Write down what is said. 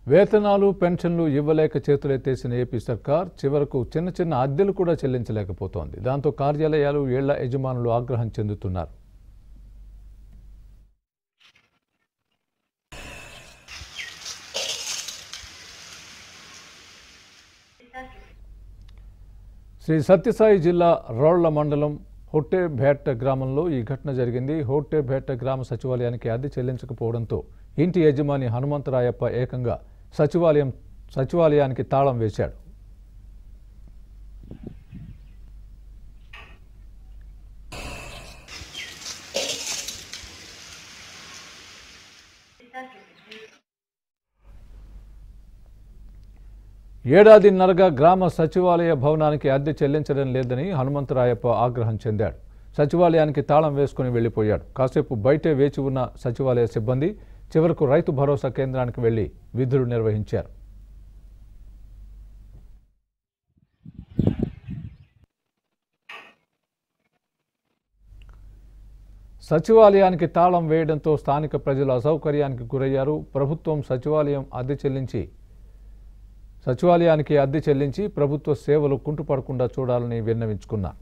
వేతనాలు పెన్షన్లు ఇవ్వలేక చేతులెత్తేసిన ఏపీ సర్కార్ చివరకు చిన్న చిన్న అద్దెలు కూడా చెల్లించలేకపోతోంది దాంతో కార్యాలయాలు ఇళ్ల యజమానులు ఆగ్రహం చెందుతున్నారు శ్రీ సత్యసాయి జిల్లా రోళ్ల మండలం హొట్టేభేట గ్రామంలో ఈ ఘటన జరిగింది హొట్టేభేట గ్రామ సచివాలయానికి అద్దె చెల్లించకపోవడంతో ఇంటి యజమాని హనుమంతరాయప్ప ఏకంగా సచివాలయం సచివాలయానికి తాళం వేశాడు ఏడాదిన్నరగా గ్రామ సచివాలయ భవనానికి అద్దె చెల్లించడం లేదని హనుమంతరాయప్ప ఆగ్రహం చెందాడు సచివాలయానికి తాళం వేసుకుని వెళ్లిపోయాడు కాసేపు బయటే వేచి ఉన్న సచివాలయ సిబ్బంది చివరకు రైతు భరోసా కేంద్రానికి వెళ్లి విధులు నిర్వహించారు సచివాలయానికి తాళం వేయడంతో స్థానిక ప్రజలు అసౌకర్యానికి గురయ్యారు ప్రభుత్వం సచివాలయం అద్దె చెల్లించి సచివాలయానికి అద్దె చెల్లించి ప్రభుత్వ సేవలు కుంటుపడకుండా చూడాలని విన్నవించుకున్నారు